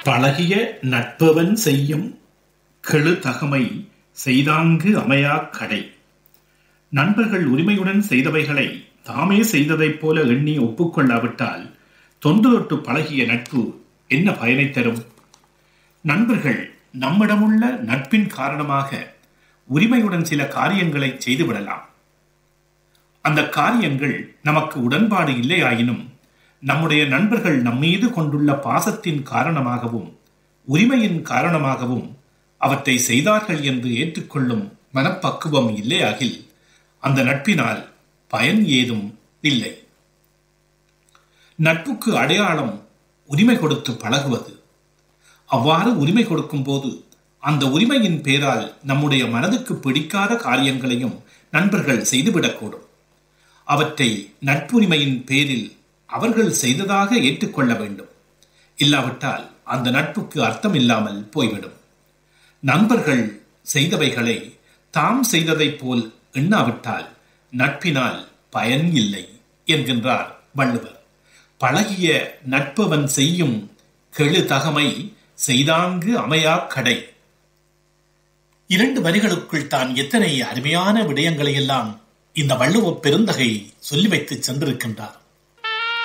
பழகிய நட்பவன் செய்யும் கெழு தகமை செய்தாங்கு அமையாக் கடை நண்பர்கள் உரிமையுடன் செய்தவைகளை தாமே செய்ததைப் போல எண்ணி ஒப்புக்கொள்ளாவிட்டால் தொன்று தொட்டு பழகிய நட்பு என்ன பயனை தரும் நண்பர்கள் நம்மிடமுள்ள நட்பின் காரணமாக உரிமையுடன் சில காரியங்களை செய்துவிடலாம் அந்த காரியங்கள் நமக்கு உடன்பாடு இல்லையாயினும் நம்முடைய நண்பர்கள் நம்மீது கொண்டுள்ள பாசத்தின் காரணமாகவும் உரிமையின் காரணமாகவும் அவற்றை செய்தார்கள் என்று ஏற்றுக்கொள்ளும் மனப்பக்குவம் இல்லையாகில் அந்த நட்பினால் பயன் ஏதும் இல்லை நட்புக்கு அடையாளம் உரிமை கொடுத்து பழகுவது அவ்வாறு உரிமை கொடுக்கும் போது அந்த உரிமையின் பேரால் நம்முடைய மனதுக்கு பிடிக்காத காரியங்களையும் நண்பர்கள் செய்துவிடக்கூடும் அவற்றை நட்புரிமையின் பேரில் அவர்கள் செய்ததாக ஏற்றுக்கொள்ள வேண்டும் இல்லாவிட்டால் அந்த நட்புக்கு அர்த்தம் இல்லாமல் போய்விடும் நண்பர்கள் செய்தவைகளை தாம் செய்ததைப் போல் எண்ணாவிட்டால் நட்பினால் பயன் இல்லை என்கின்றார் வள்ளுவர் பழகிய நட்பவன் செய்யும் கெழு தகமை செய்தாங்கு அமையா கடை இரண்டு வரிகளுக்குள் தான் எத்தனை அருமையான விடயங்களை எல்லாம் இந்த வள்ளுவ பெருந்தகை சொல்லி வைத்து சென்றிருக்கின்றார்